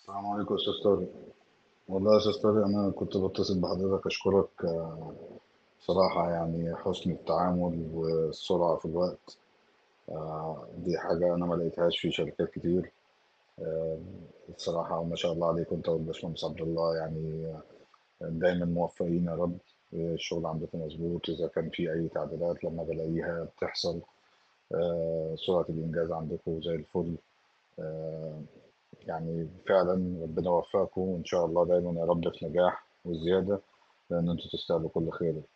السلام عليكم يا أستاذ طارق والله يا أستاذ طارق أنا كنت بتصل بحضرتك أشكرك آه، بصراحة يعني حسن التعامل والسرعة في الوقت آه، دي حاجة أنا ما لقيتهاش في شركات كتير آه، الصراحة ما شاء الله عليكم أنت والباشمهندس عبد الله يعني دايما موفقين يا رب الشغل عندكم مظبوط إذا كان في أي تعديلات لما بلاقيها بتحصل آه، سرعة الإنجاز عندكم زي الفل آه، يعني فعلا ربنا يوفقكم وإن شاء الله دايما يا رب في نجاح وزيادة لأن أنتوا تستاهلوا كل خير